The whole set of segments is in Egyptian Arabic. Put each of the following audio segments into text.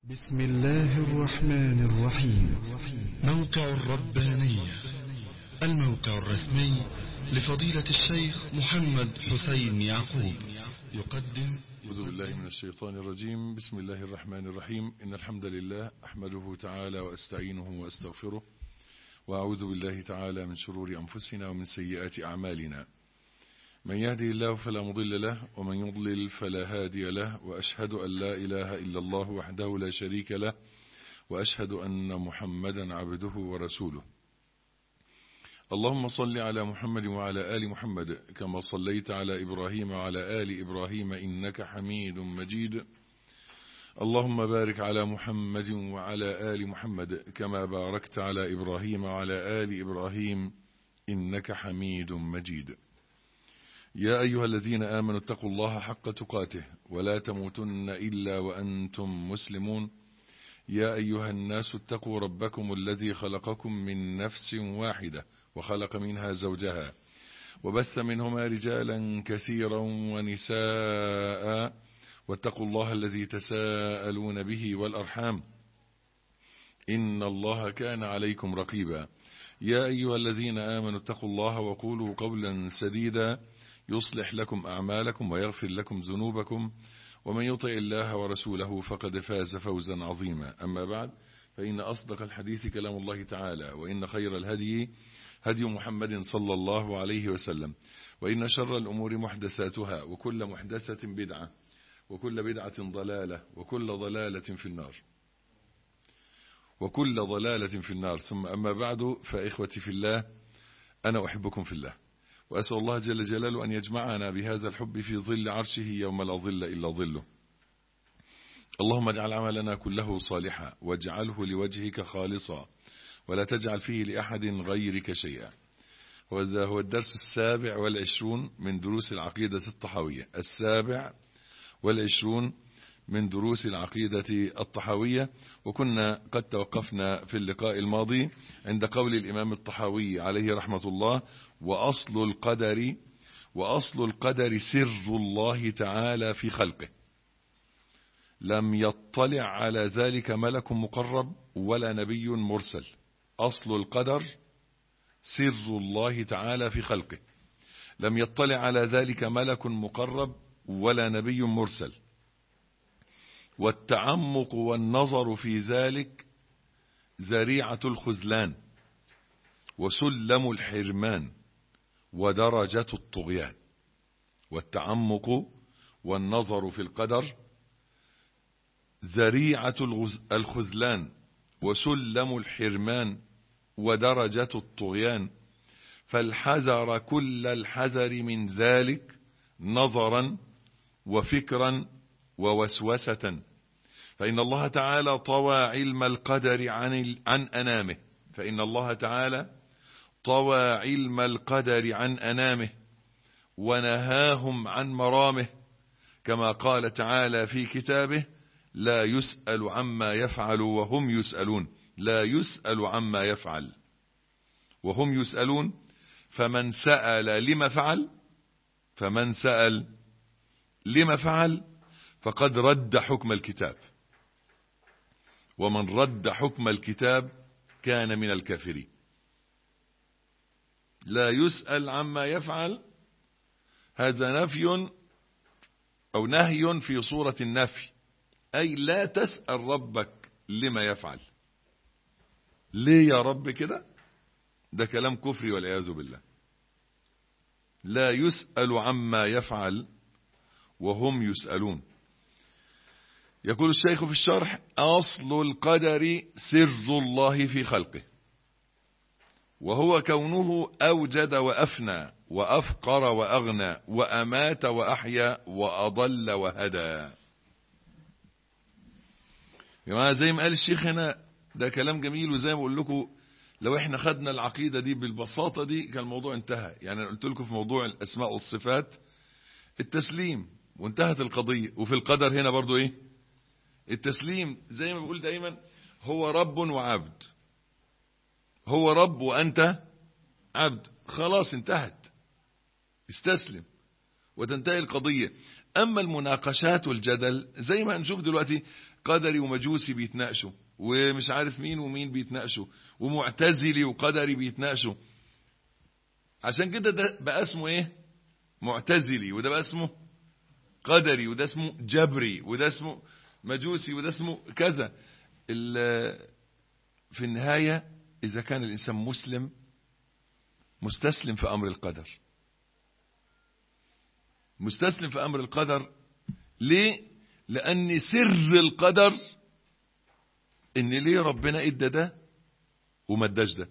بسم الله الرحمن الرحيم موقع الربانية الموقع الرسمي لفضيلة الشيخ محمد حسين يعقوب يقدم أعوذ بالله من الشيطان الرجيم بسم الله الرحمن الرحيم إن الحمد لله أحمده تعالى وأستعينه وأستغفره وأعوذ بالله تعالى من شرور أنفسنا ومن سيئات أعمالنا من يهدي الله فلا مضل له ومن يضلل فلا هادي له وأشهد أن لا إله إلا الله وحده لا شريك له وأشهد أن محمدا عبده ورسوله اللهم صل على محمد وعلى آل محمد كما صليت على إبراهيم وعلى آل إبراهيم إنك حميد مجيد اللهم بارك على محمد وعلى آل محمد كما باركت على إبراهيم وعلى آل إبراهيم إنك حميد مجيد يا أيها الذين آمنوا اتقوا الله حق تقاته ولا تموتن إلا وأنتم مسلمون يا أيها الناس اتقوا ربكم الذي خلقكم من نفس واحدة وخلق منها زوجها وبث منهما رجالا كثيرا ونساء واتقوا الله الذي تساءلون به والأرحام إن الله كان عليكم رقيبا يا أيها الذين آمنوا اتقوا الله وقولوا قولا سديدا يصلح لكم أعمالكم ويغفر لكم ذنوبكم ومن يطع الله ورسوله فقد فاز فوزا عظيما أما بعد فإن أصدق الحديث كلام الله تعالى وإن خير الهدي هدي محمد صلى الله عليه وسلم وإن شر الأمور محدثاتها وكل محدثة بدعة وكل بدعة ضلالة وكل ضلالة في النار وكل ضلالة في النار ثم أما بعد فإخوتي في الله أنا أحبكم في الله وأسأل الله جل جلاله أن يجمعنا بهذا الحب في ظل عرشه يوم لا ظل إلا ظله اللهم اجعل عملنا كله صالحا واجعله لوجهك خالصا ولا تجعل فيه لأحد غيرك شيئا وهذا هو الدرس السابع والعشرون من دروس العقيدة الطحاوية السابع والعشرون من دروس العقيدة الطحاوية وكنا قد توقفنا في اللقاء الماضي عند قول الإمام الطحاوي عليه رحمة الله وأصل القدر وأصل القدر سر الله تعالى في خلقه لم يطلع على ذلك ملك مقرب ولا نبي مرسل أصل القدر سر الله تعالى في خلقه لم يطلع على ذلك ملك مقرب ولا نبي مرسل والتعمق والنظر في ذلك زريعة الخذلان وسلم الحرمان ودرجة الطغيان والتعمق والنظر في القدر ذريعة الخذلان وسلم الحرمان ودرجة الطغيان فالحذر كل الحذر من ذلك نظرا وفكرا ووسوسة فإن الله تعالى طوى علم القدر عن, عن أنامه فإن الله تعالى طوى علم القدر عن أنامه ونهاهم عن مرامه كما قال تعالى في كتابه لا يسأل عما يفعل وهم يسألون لا يسأل عما يفعل وهم يسألون فمن سأل لما فعل فمن سأل لما فعل فقد رد حكم الكتاب ومن رد حكم الكتاب كان من الكافرين لا يسأل عما يفعل هذا نفي أو نهي في صورة النفي أي لا تسأل ربك لما يفعل ليه يا رب كده ده كلام كفري والعياذ بالله لا يسأل عما يفعل وهم يسألون يقول الشيخ في الشرح أصل القدر سر الله في خلقه وهو كونه أوجد وأفنى وأفقر وأغنى وأمات وأحيا وأضل وهدى جماعة زي ما قال الشيخ هنا ده كلام جميل وزي ما بقول لكم لو احنا خدنا العقيدة دي بالبساطة دي كان الموضوع انتهى يعني أنا قلت لكم في موضوع الأسماء والصفات التسليم وانتهت القضية وفي القدر هنا برضو ايه التسليم زي ما بقول دايما هو رب وعبد هو رب وأنت عبد خلاص انتهت استسلم وتنتهي القضية أما المناقشات والجدل زي ما هنشوف دلوقتي قدري ومجوسي بيتناقشوا ومش عارف مين ومين بيتناقشوا ومعتزلي وقدري بيتناقشوا عشان كده ده بقى اسمه ايه معتزلي وده بقى اسمه قدري وده اسمه جبري وده اسمه مجوسي وده اسمه كذا في النهاية إذا كان الإنسان مسلم مستسلم في أمر القدر مستسلم في أمر القدر ليه لأن سر القدر إن ليه ربنا إدى ده وما اداش ده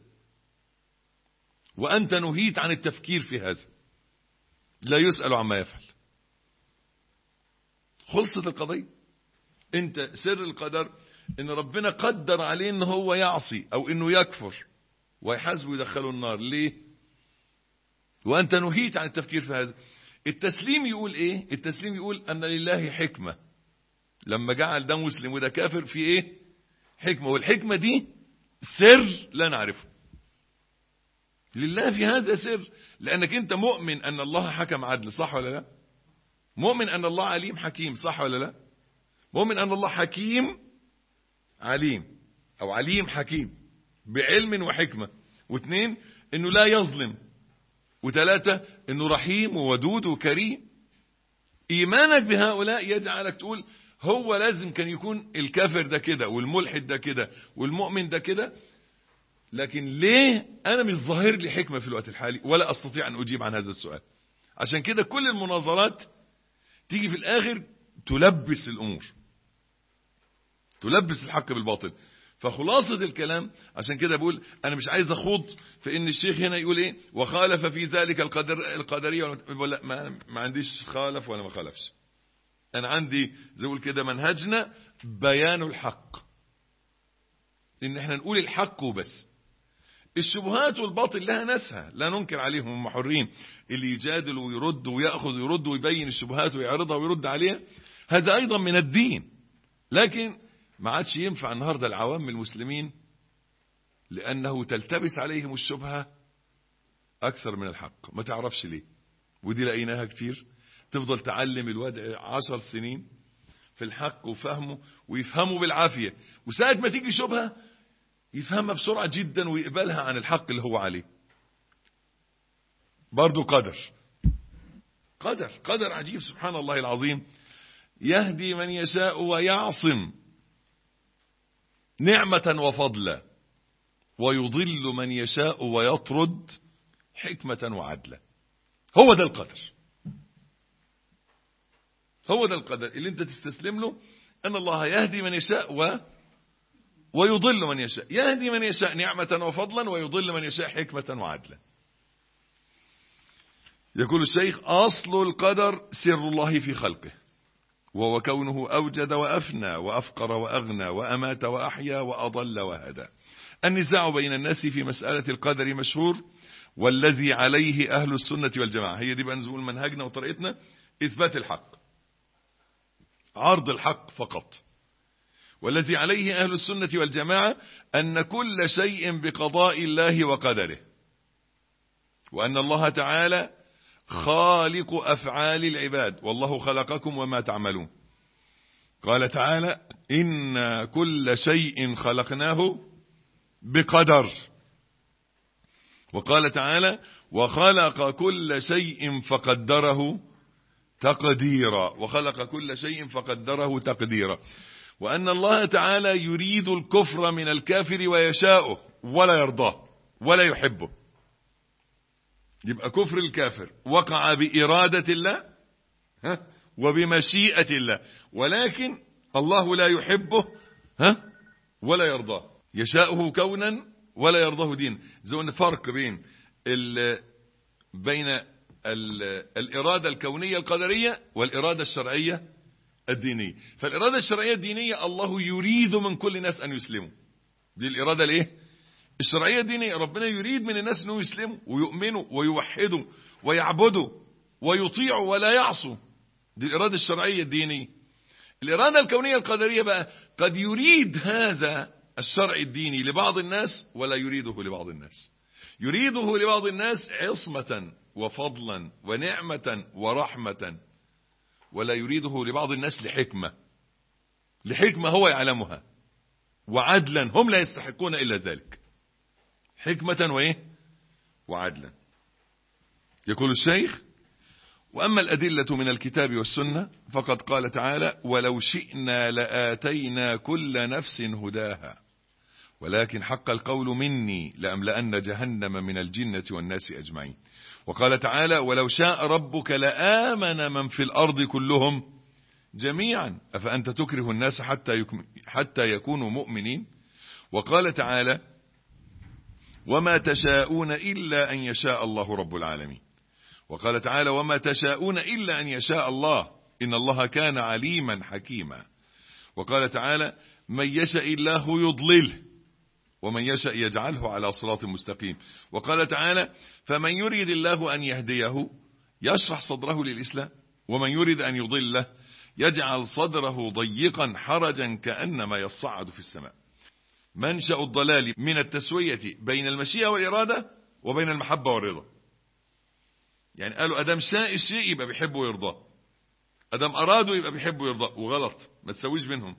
وأنت نهيت عن التفكير في هذا لا يسأل عما يفعل خلصت القضية انت سر القدر ان ربنا قدر عليه ان هو يعصي او انه يكفر ويحاسبه ويدخله النار ليه وانت نهيت عن التفكير في هذا التسليم يقول ايه التسليم يقول ان لله حكمة لما جعل ده مسلم وده كافر في ايه حكمة والحكمة دي سر لا نعرفه لله في هذا سر لانك انت مؤمن ان الله حكم عدل صح ولا لا مؤمن ان الله عليم حكيم صح ولا لا مؤمن ان الله حكيم عليم او عليم حكيم بعلم وحكمة واثنين انه لا يظلم وثلاثة انه رحيم وودود وكريم ايمانك بهؤلاء يجعلك تقول هو لازم كان يكون الكافر ده كده والملحد ده كده والمؤمن ده كده لكن ليه انا مش ظاهر لي حكمة في الوقت الحالي ولا استطيع ان اجيب عن هذا السؤال عشان كده كل المناظرات تيجي في الاخر تلبس الامور تلبس الحق بالباطل فخلاصة الكلام عشان كده بقول انا مش عايز اخوض في ان الشيخ هنا يقول ايه وخالف في ذلك القدر القدرية ولا ما, ما عنديش خالف ولا ما خالفش انا عندي زي اقول كده منهجنا بيان الحق ان احنا نقول الحق وبس الشبهات والباطل لها ناسها لا ننكر عليهم هم حرين اللي يجادل ويرد ويأخذ ويرد ويبين الشبهات ويعرضها ويرد عليها هذا ايضا من الدين لكن ما عادش ينفع النهاردة العوام المسلمين لأنه تلتبس عليهم الشبهة أكثر من الحق ما تعرفش ليه ودي لقيناها كتير تفضل تعلم الواد عشر سنين في الحق وفهمه ويفهمه بالعافية وساعة ما تيجي شبهة يفهمها بسرعة جدا ويقبلها عن الحق اللي هو عليه برضو قدر قدر قدر عجيب سبحان الله العظيم يهدي من يشاء ويعصم نعمة وفضلا ويضل من يشاء ويطرد حكمة وعدلا هو ده القدر هو ده القدر اللي انت تستسلم له ان الله يهدي من يشاء و ويضل من يشاء يهدي من يشاء نعمة وفضلا ويضل من يشاء حكمة وعدلا يقول الشيخ أصل القدر سر الله في خلقه وهو كونه أوجد وأفنى وأفقر وأغنى وأمات وأحيا وأضل وهدى النزاع بين الناس في مسألة القدر مشهور والذي عليه أهل السنة والجماعة هي دي بقى نزول منهجنا وطريقتنا إثبات الحق عرض الحق فقط والذي عليه أهل السنة والجماعة أن كل شيء بقضاء الله وقدره وأن الله تعالى خالق أفعال العباد والله خلقكم وما تعملون قال تعالى إن كل شيء خلقناه بقدر وقال تعالى وخلق كل شيء فقدره تقديرا وخلق كل شيء فقدره تقديرا وأن الله تعالى يريد الكفر من الكافر ويشاؤه ولا يرضاه ولا يحبه يبقى كفر الكافر وقع بإرادة الله ها وبمشيئة الله ولكن الله لا يحبه ها ولا يرضاه يشاؤه كونا ولا يرضاه دين زي فرق بين ال بين ال الإرادة الكونية القدرية والإرادة الشرعية الدينية فالإرادة الشرعية الدينية الله يريد من كل الناس أن يسلموا دي الإرادة الإيه الشرعية الدينية ربنا يريد من الناس أنه يسلموا ويؤمنوا ويوحدوا ويعبدوا ويطيعوا ولا يعصوا دي الإرادة الشرعية الدينية الإرادة الكونية القدرية بقى قد يريد هذا الشرع الديني لبعض الناس ولا يريده لبعض الناس يريده لبعض الناس عصمة وفضلا ونعمة ورحمة ولا يريده لبعض الناس لحكمة لحكمة هو يعلمها وعدلا هم لا يستحقون إلا ذلك حكمة وإيه وعدلا يقول الشيخ وأما الأدلة من الكتاب والسنة فقد قال تعالى ولو شئنا لآتينا كل نفس هداها ولكن حق القول مني لأملأن جهنم من الجنة والناس أجمعين وقال تعالى ولو شاء ربك لآمن من في الأرض كلهم جميعا أفأنت تكره الناس حتى, حتى يكونوا مؤمنين وقال تعالى وما تشاءون إلا أن يشاء الله رب العالمين وقال تعالى وما تشاءون إلا أن يشاء الله إن الله كان عليما حكيما وقال تعالى من يشاء الله يضلله ومن يشاء يجعله على صراط مستقيم وقال تعالى فمن يريد الله أن يهديه يشرح صدره للإسلام ومن يريد أن يضله يجعل صدره ضيقا حرجا كأنما يصعد في السماء منشأ الضلال من التسوية بين المشيئة والإرادة وبين المحبة والرضا يعني قالوا أدام شاء الشيء يبقى بيحبه ويرضاه أدام أرادوا يبقى بيحبه ويرضاه وغلط ما تسويش بينهم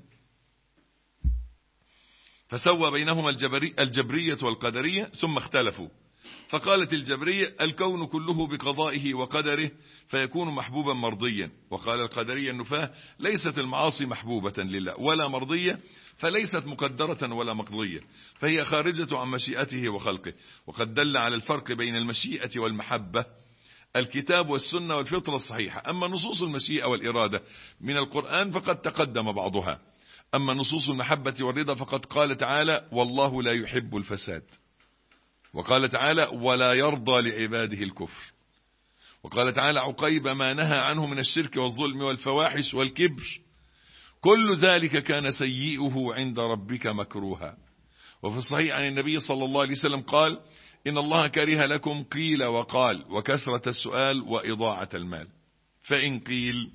فسوى بينهما الجبري الجبرية والقدرية ثم اختلفوا فقالت الجبرية الكون كله بقضائه وقدره فيكون محبوبا مرضيا وقال القدرية النفاه ليست المعاصي محبوبة لله ولا مرضية فليست مقدرة ولا مقضية فهي خارجة عن مشيئته وخلقه وقد دل على الفرق بين المشيئة والمحبة الكتاب والسنة والفطرة الصحيحة أما نصوص المشيئة والإرادة من القرآن فقد تقدم بعضها أما نصوص المحبة والرضا فقد قال تعالى والله لا يحب الفساد وقال تعالى ولا يرضى لعباده الكفر وقال تعالى عقيب ما نهى عنه من الشرك والظلم والفواحش والكبر كل ذلك كان سيئه عند ربك مكروها وفي الصحيح عن النبي صلى الله عليه وسلم قال إن الله كره لكم قيل وقال وكثرة السؤال وإضاعة المال فإن قيل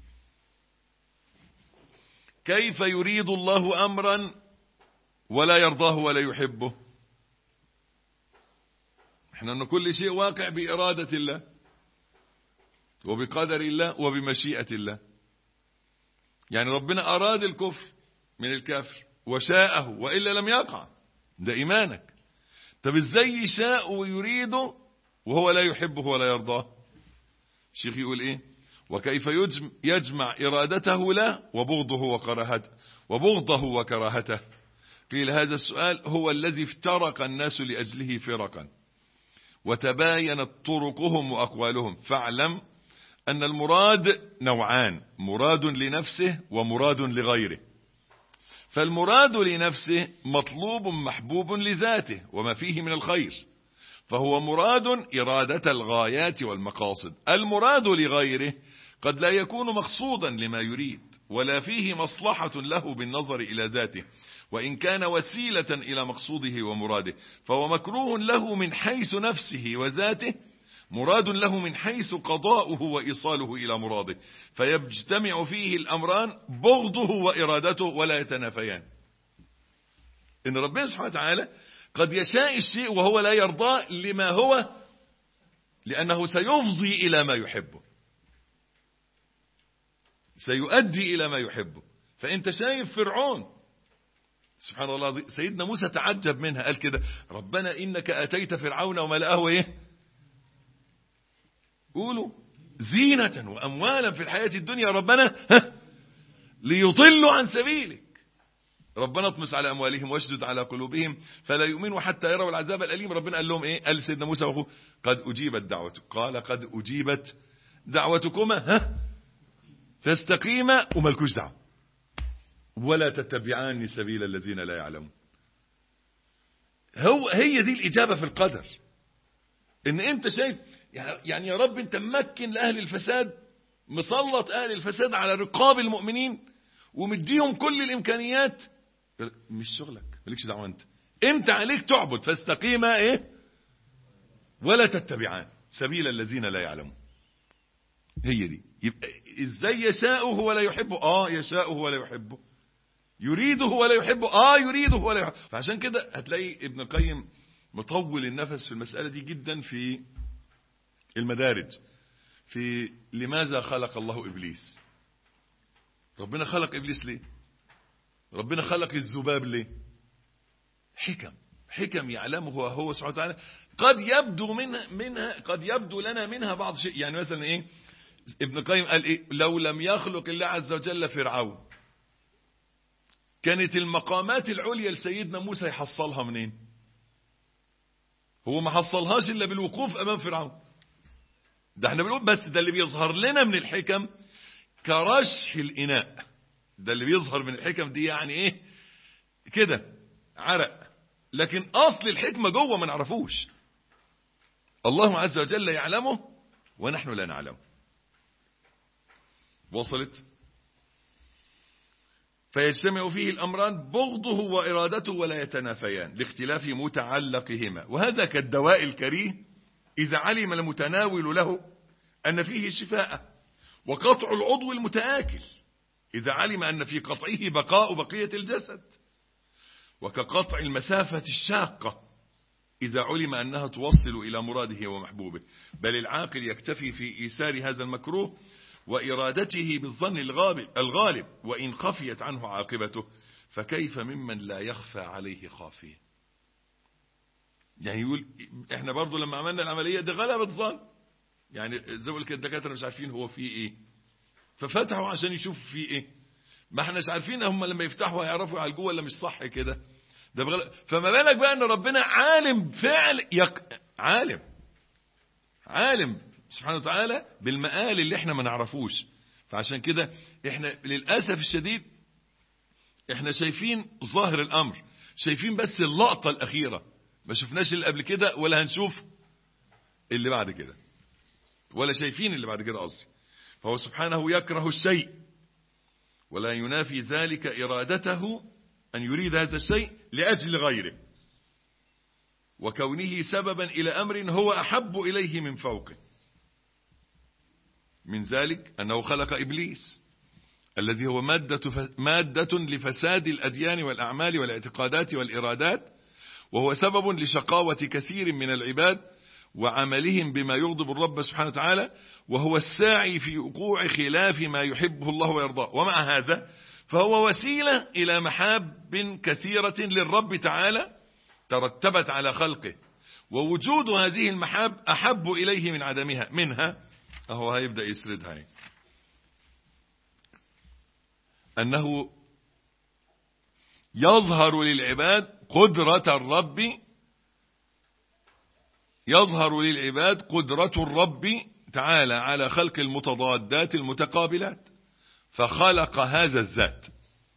كيف يريد الله أمرا ولا يرضاه ولا يحبه احنا ان كل شيء واقع بإرادة الله وبقدر الله وبمشيئة الله يعني ربنا أراد الكفر من الكافر وشاءه وإلا لم يقع ده إيمانك طب ازاي يشاء ويريده وهو لا يحبه ولا يرضاه الشيخ يقول ايه وكيف يجمع إرادته له وبغضه وكراهته وبغضه وكراهته قيل هذا السؤال هو الذي افترق الناس لأجله فرقا وتباينت طرقهم وأقوالهم فاعلم أن المراد نوعان مراد لنفسه ومراد لغيره فالمراد لنفسه مطلوب محبوب لذاته وما فيه من الخير فهو مراد إرادة الغايات والمقاصد المراد لغيره قد لا يكون مقصودا لما يريد ولا فيه مصلحة له بالنظر إلى ذاته وإن كان وسيلة إلى مقصوده ومراده فهو مكروه له من حيث نفسه وذاته مراد له من حيث قضاؤه وإيصاله إلى مراده فيجتمع فيه الأمران بغضه وإرادته ولا يتنافيان إن ربنا سبحانه وتعالى قد يشاء الشيء وهو لا يرضاه لما هو لأنه سيفضي إلى ما يحبه سيؤدي إلى ما يحبه فأنت شايف فرعون سبحان الله سيدنا موسى تعجب منها قال كده ربنا إنك أتيت فرعون وملأه إيه قولوا زينة وأموالا في الحياة الدنيا ربنا ليضلوا عن سبيلك ربنا اطمس على أموالهم واشدد على قلوبهم فلا يؤمنوا حتى يروا العذاب الأليم ربنا قال لهم إيه قال سيدنا موسى وأخوه قد أجيبت دعوتك قال قد أجيبت دعوتكما ها فاستقيما وملكوش دعوه ولا تتبعان سبيل الذين لا يعلمون هو هي دي الإجابة في القدر ان انت شايف يعني يا رب انت ممكن لأهل الفساد مسلط أهل الفساد على رقاب المؤمنين ومديهم كل الإمكانيات مش شغلك مالكش دعوة انت انت عليك تعبد فاستقيما ايه ولا تتبعان سبيل الذين لا يعلمون هي دي يبقى ازاي يشاءه ولا يحبه اه يشاءه ولا يحبه يريده ولا يحبه اه يريده ولا يحبه فعشان كده هتلاقي ابن القيم مطول النفس في المسألة دي جدا في المدارج في لماذا خلق الله إبليس ربنا خلق إبليس ليه ربنا خلق الذباب ليه حكم حكم يعلمه هو سبحانه وتعالى قد يبدو منها, منها قد يبدو لنا منها بعض شيء يعني مثلا ايه ابن القيم قال ايه لو لم يخلق الله عز وجل فرعون كانت المقامات العليا لسيدنا موسى يحصلها منين هو ما حصلهاش الا بالوقوف امام فرعون ده احنا بنقول بس ده اللي بيظهر لنا من الحكم كرشح الاناء ده اللي بيظهر من الحكم دي يعني ايه كده عرق لكن اصل الحكمة جوه ما نعرفوش الله عز وجل يعلمه ونحن لا نعلمه وصلت فيجتمع فيه الأمران بغضه وإرادته ولا يتنافيان لاختلاف متعلقهما وهذا كالدواء الكريه إذا علم المتناول له أن فيه شفاء وقطع العضو المتآكل إذا علم أن في قطعه بقاء بقية الجسد وكقطع المسافة الشاقة إذا علم أنها توصل إلى مراده ومحبوبه بل العاقل يكتفي في إيسار هذا المكروه وإرادته بالظن الغالب وإن خفيت عنه عاقبته فكيف ممن لا يخفى عليه خافية يعني يقول احنا برضو لما عملنا العملية دي غلبت ظن يعني زي ما كده الدكاترة مش عارفين هو فيه ايه ففتحوا عشان يشوفوا فيه ايه ما احناش عارفين هم لما يفتحوا هيعرفوا يعالجوه ولا مش صح كده ده بغل... فما بالك بقى ان ربنا عالم فعل يق... عالم عالم سبحانه وتعالى بالمقال اللي احنا ما نعرفوش فعشان كده احنا للأسف الشديد احنا شايفين ظاهر الامر شايفين بس اللقطة الاخيرة ما شفناش اللي قبل كده ولا هنشوف اللي بعد كده ولا شايفين اللي بعد كده قصدي فهو سبحانه يكره الشيء ولا ينافي ذلك إرادته أن يريد هذا الشيء لأجل غيره وكونه سببا إلى أمر هو أحب إليه من فوقه من ذلك أنه خلق إبليس الذي هو مادة, مادة لفساد الأديان والأعمال والاعتقادات والإرادات وهو سبب لشقاوة كثير من العباد وعملهم بما يغضب الرب سبحانه وتعالى وهو الساعي في وقوع خلاف ما يحبه الله ويرضاه ومع هذا فهو وسيلة إلى محاب كثيرة للرب تعالى ترتبت على خلقه ووجود هذه المحاب أحب إليه من عدمها منها أهو هيبدأ يسردها أنه يظهر للعباد قدرة الرب يظهر للعباد قدرة الرب تعالى على خلق المتضادات المتقابلات فخلق هذا الذات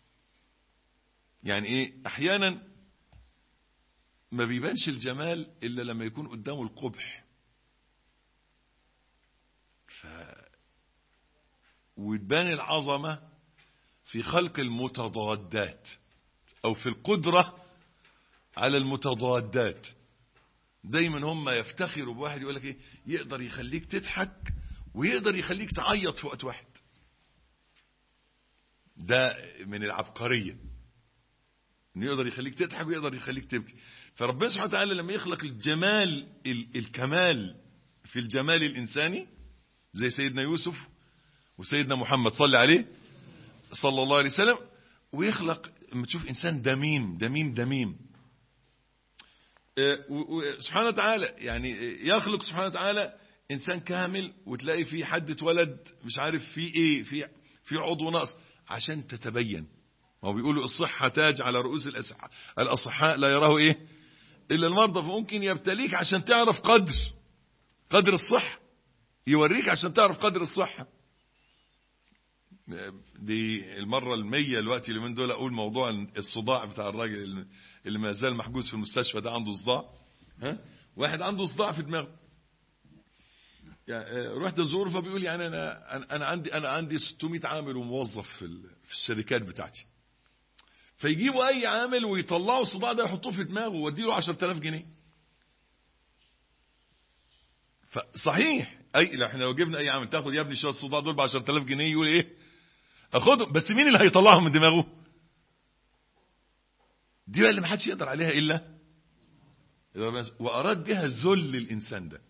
يعني ايه احيانا ما بيبانش الجمال الا لما يكون قدامه القبح ف وتبان العظمة في خلق المتضادات او في القدرة على المتضادات دايما هم يفتخروا بواحد يقول لك ايه يقدر يخليك تضحك ويقدر يخليك تعيط في وقت واحد ده من العبقرية انه يقدر يخليك تضحك ويقدر يخليك تبكي فربنا سبحانه وتعالى لما يخلق الجمال الكمال في الجمال الإنساني زي سيدنا يوسف وسيدنا محمد صلى عليه صلى الله عليه وسلم ويخلق لما تشوف إنسان دميم دميم دميم سبحانه وتعالى يعني يخلق سبحانه وتعالى إنسان كامل وتلاقي فيه حد اتولد مش عارف فيه إيه في في عضو نقص عشان تتبين ما هو بيقولوا الصحة تاج على رؤوس الأصحاء لا يراه إيه إلا المرضى فممكن يبتليك عشان تعرف قدر قدر الصحة يوريك عشان تعرف قدر الصحة دي المرة المية الوقت اللي من دول أقول موضوع الصداع بتاع الراجل اللي ما زال محجوز في المستشفى ده عنده صداع ها واحد عنده صداع في دماغه يعني رحت ازوره فبيقول يعني انا انا عندي انا عندي 600 عامل وموظف في في الشركات بتاعتي فيجيبوا اي عامل ويطلعوا الصداع ده يحطوه في دماغه واديله 10000 جنيه فصحيح اي لا احنا لو جبنا اي عامل تاخد يا ابني شويه الصداع دول ب 10000 جنيه يقول ايه اخدهم بس مين اللي هيطلعهم من دماغه دي بقى اللي ما حدش يقدر عليها الا واراد بها ذل الانسان ده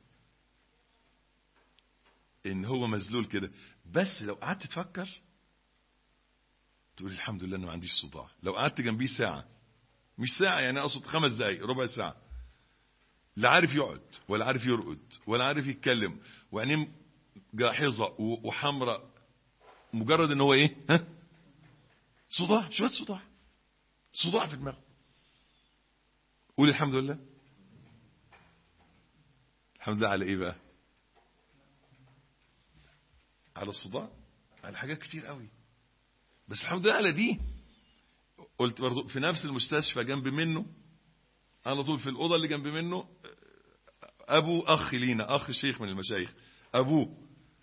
ان هو مذلول كده بس لو قعدت تفكر تقول الحمد لله أنا ما عنديش صداع لو قعدت جنبيه ساعة مش ساعة يعني أقصد خمس دقايق ربع ساعة لا عارف يقعد ولا عارف يرقد ولا عارف يتكلم وعينيه جاحظة وحمراء مجرد ان هو ايه ها صداع شوية صداع صداع في دماغه قول الحمد لله الحمد لله على ايه بقى على الصداع على حاجات كتير قوي بس الحمد لله على دي قلت برضو في نفس المستشفى جنب منه على طول في الأوضة اللي جنب منه أبو أخ لينا أخ شيخ من المشايخ أبوه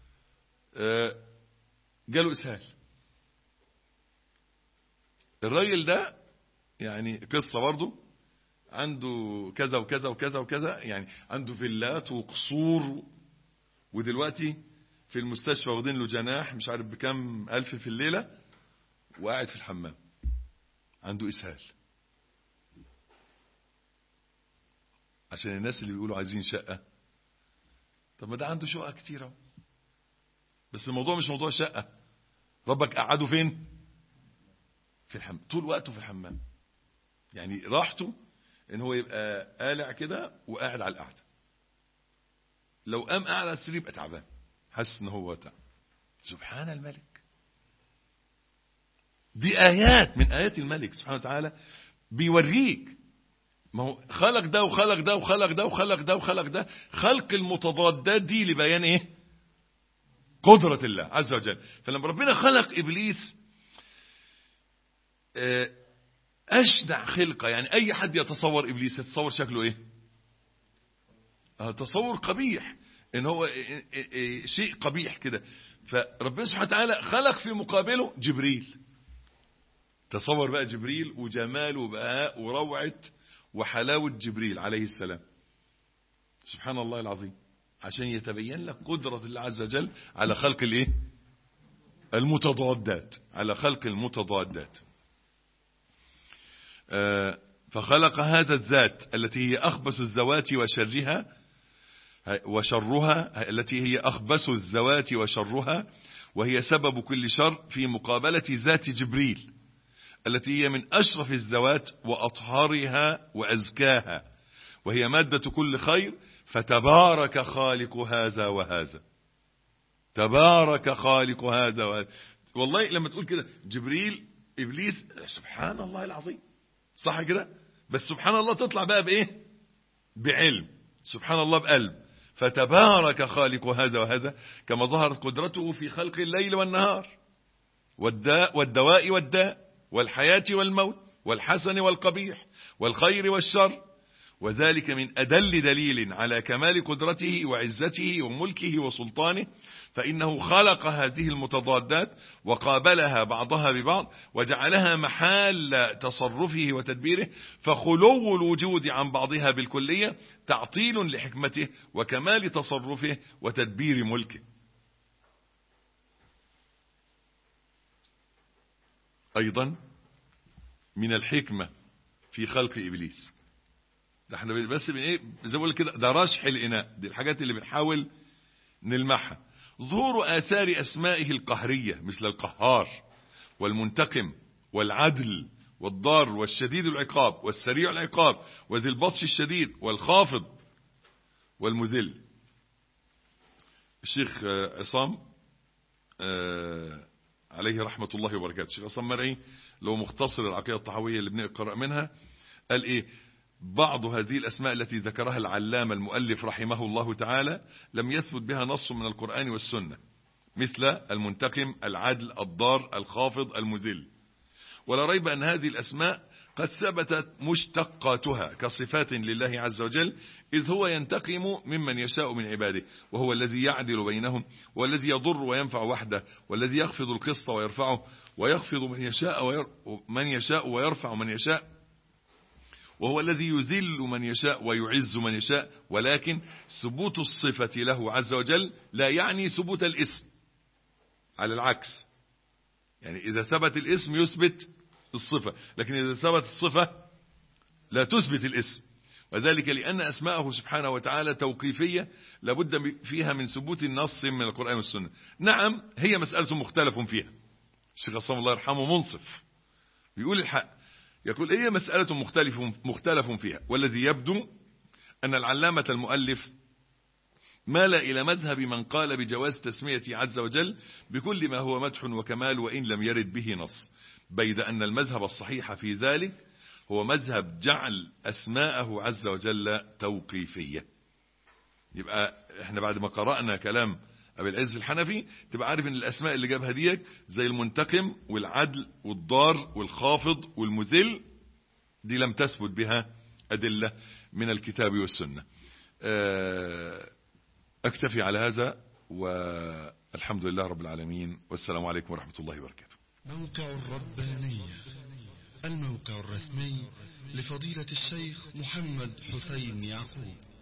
جاله إسهال الراجل ده يعني قصة برضه عنده كذا وكذا وكذا وكذا يعني عنده فيلات وقصور ودلوقتي في المستشفى واخدين له جناح مش عارف بكام ألف في الليلة وقاعد في الحمام عنده إسهال عشان الناس اللي بيقولوا عايزين شقة طب ما ده عنده شقة كتيرة بس الموضوع مش موضوع شقة ربك قعده فين في الحمام طول وقته في الحمام يعني راحته ان هو يبقى قالع كده وقاعد على القعده لو قام قاعد على السرير يبقى تعبان حاسس ان هو تعب سبحان الملك دي ايات من ايات الملك سبحانه وتعالى بيوريك ما هو خلق ده وخلق ده وخلق ده وخلق ده وخلق ده خلق المتضادات دي لبيان ايه قدرة الله عز وجل فلما ربنا خلق ابليس اشنع خلقة يعني اي حد يتصور ابليس يتصور شكله ايه تصور قبيح ان هو شيء قبيح كده فربنا سبحانه وتعالى خلق في مقابله جبريل تصور بقى جبريل وجمال وبهاء وروعة وحلاوة جبريل عليه السلام سبحان الله العظيم عشان يتبين لك قدرة الله عز وجل على خلق الايه المتضادات على خلق المتضادات آه فخلق هذا الذات التي هي أخبث الذوات وشرها وشرها التي هي أخبث الذوات وشرها وهي سبب كل شر في مقابلة ذات جبريل التي هي من أشرف الذوات وأطهارها وأزكاها وهي مادة كل خير فتبارك خالق هذا وهذا تبارك خالق هذا وهذا والله لما تقول كده جبريل إبليس سبحان الله العظيم صح كده بس سبحان الله تطلع بقى بإيه بعلم سبحان الله بقلب فتبارك خالق هذا وهذا كما ظهرت قدرته في خلق الليل والنهار والداء والدواء والداء والحياة والموت والحسن والقبيح والخير والشر وذلك من أدل دليل على كمال قدرته وعزته وملكه وسلطانه فإنه خلق هذه المتضادات وقابلها بعضها ببعض وجعلها محال تصرفه وتدبيره فخلو الوجود عن بعضها بالكلية تعطيل لحكمته وكمال تصرفه وتدبير ملكه أيضا من الحكمة في خلق إبليس ده احنا بس من ايه زي ما بقول كده ده رشح الإناء دي الحاجات اللي بنحاول نلمحها ظهور آثار أسمائه القهرية مثل القهار والمنتقم والعدل والضار والشديد العقاب والسريع العقاب وذي البطش الشديد والخافض والمذل الشيخ عصام عليه رحمة الله وبركاته الشيخ عصام مرعي لو مختصر العقيدة الطحاوية اللي بنقرأ منها قال ايه بعض هذه الأسماء التي ذكرها العلامة المؤلف رحمه الله تعالى لم يثبت بها نص من القرآن والسنة مثل المنتقم العدل الضار الخافض المذل ولا ريب أن هذه الأسماء قد ثبتت مشتقاتها كصفات لله عز وجل إذ هو ينتقم ممن يشاء من عباده وهو الذي يعدل بينهم والذي يضر وينفع وحده والذي يخفض القسط ويرفعه ويخفض من يشاء وير من يشاء ويرفع من يشاء وهو الذي يذل من يشاء ويعز من يشاء ولكن ثبوت الصفة له عز وجل لا يعني ثبوت الاسم على العكس يعني إذا ثبت الاسم يثبت الصفة لكن إذا ثبت الصفة لا تثبت الاسم وذلك لأن أسماءه سبحانه وتعالى توقيفية لابد فيها من ثبوت النص من القرآن والسنة نعم هي مسألة مختلف فيها الشيخ عصام الله يرحمه منصف بيقول الحق يقول هي مسألة مختلف مختلف فيها والذي يبدو أن العلامة المؤلف مال إلى مذهب من قال بجواز تسمية عز وجل بكل ما هو مدح وكمال وإن لم يرد به نص بيد أن المذهب الصحيح في ذلك هو مذهب جعل أسماءه عز وجل توقيفية يبقى احنا بعد ما قرأنا كلام أبي العز الحنفي تبقى عارف ان الأسماء اللي جابها ديك زي المنتقم والعدل والضار والخافض والمذل دي لم تثبت بها أدلة من الكتاب والسنة أكتفي على هذا والحمد لله رب العالمين والسلام عليكم ورحمة الله وبركاته موقع الربانية الموقع الرسمي لفضيلة الشيخ محمد حسين يعقوب